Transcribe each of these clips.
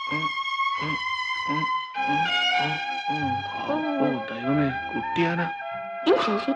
ഓ ദൈവമേ കുട്ടിയാന ശശി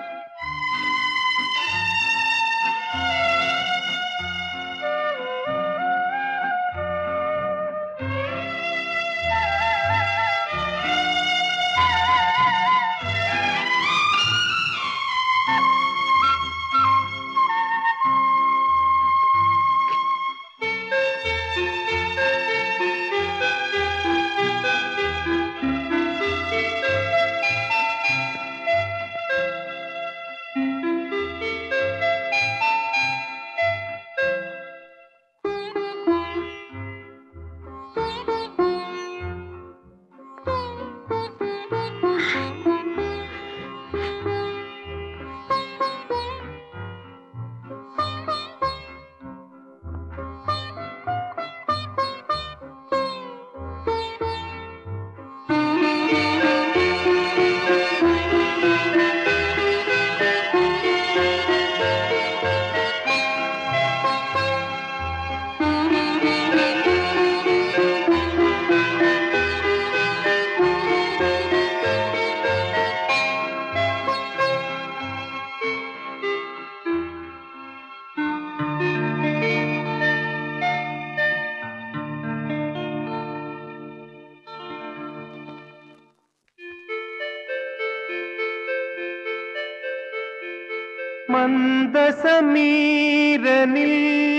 മന്ദസമീരനിൽ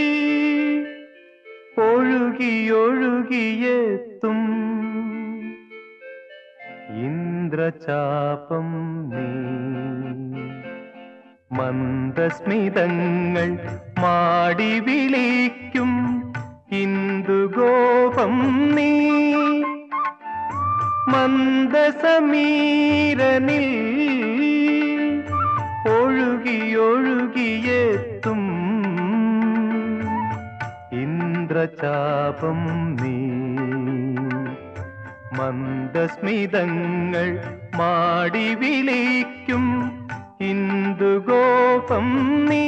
ഒഴുകിയൊഴുകിയെത്തും ഇന്ദ്രചാപം നീ മന്ദസ്മിതങ്ങൾ മാടി വിളിക്കും ഇന്ദുഗോപം നീ മന്ദസമീരനിൽ ഒഴുകിയൊഴുകിയെത്തും ഇന്ദ്രചാപം നീ മന്ദസ്മിതങ്ങൾ മാടി വിളിക്കും ഇന്ദുഗോപം നീ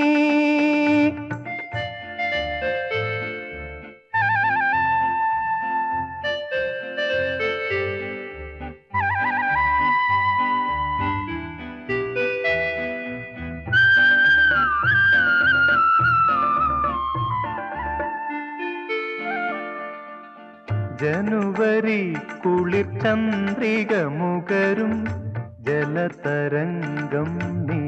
ജനുവരി കുളിർ ചന്ദ്രിക മുകരും ജലതരംഗം നീ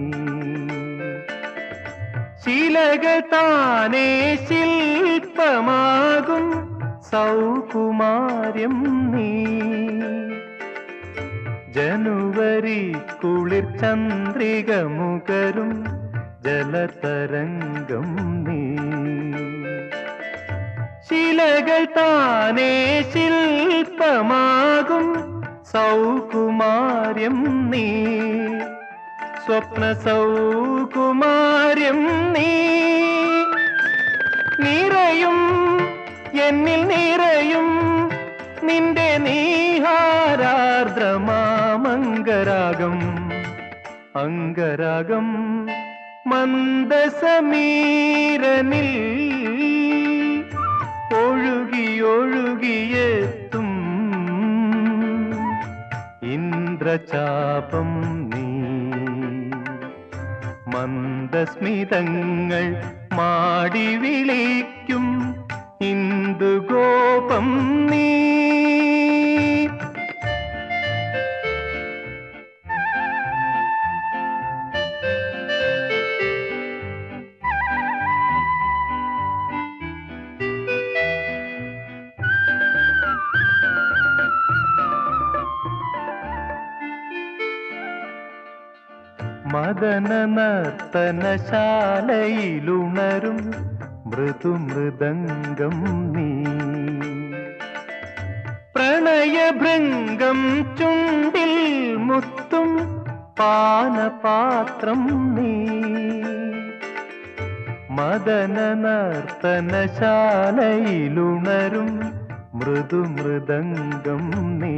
ശിലകൾ താനേ ശില്പമാകും സൗകുമാര്യം നീ ജനുവരി കുളിർ ചന്ദ്രിക മുകരും ജലതരംഗം നീ ശിലകൾ താനേ ശില്പമാകും സൗകുമാര്യം നീ സ്വപ്ന സൗകുമാര്യം നീ നിറയും എന്നിൽ നിറയും നിന്റെ നീഹാരാർദ്രമാമംഗരാഗം അംഗരാഗം മന്ദസമീരനിൽ ഒഴുകിയൊഴുകിയെത്തും ഇന്ദ്രചാപം നീ മന്ദസ്മിതങ്ങൾ മാടി വിളിക്കും ഇന്ദുഗോപം നീ മദന നർത്തനശാലയിലുണരും മൃദുമൃദംഗം നീ പ്രണയഭൃംഗം ചുണ്ടിൽ മുത്തും പാനപാത്രം നീ മദന നർത്തനശാലയിലുണരും മൃദുമൃദംഗം നീ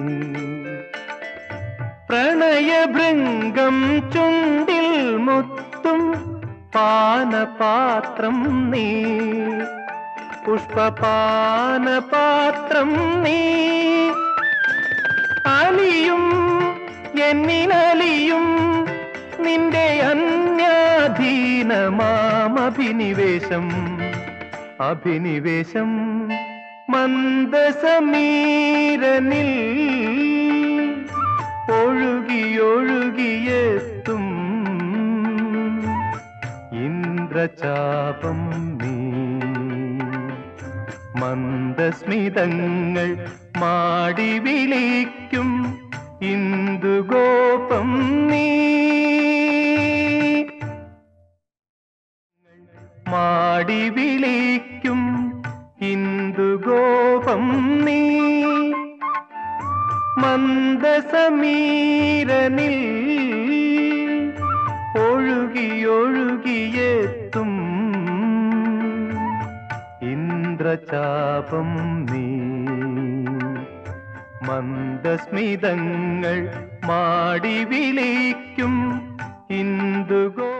പ്രണയഭൃംഗം ചുണ്ടിൽ മുത്തും പാനപാത്രം നീ പുഷ്പപാനപാത്രം നീ അലിയും എന്നിലലിയും നിന്റെ അന്യാധീനമാമഭിനിവേശം അഭിനിവേശം മന്ദസമീരനിൽ ഒഴുകിയൊഴുകിയെത്തും ഇന്ദ്രചാപം നീ മന്ദസ്മിതങ്ങൾ മാടി വിളിക്കും ഇന്ദുഗോപം നീ മാടി വിളിക്കും ഇന്ദുഗോപം നീ മന്ദസമീരനിൽ ഒഴുകിയൊഴുകിയെത്തും ഇന്ദ്രചാപം നീ മന്ദസ്മിതങ്ങൾ മാടി വിളിക്കും ഇന്ദുഗോ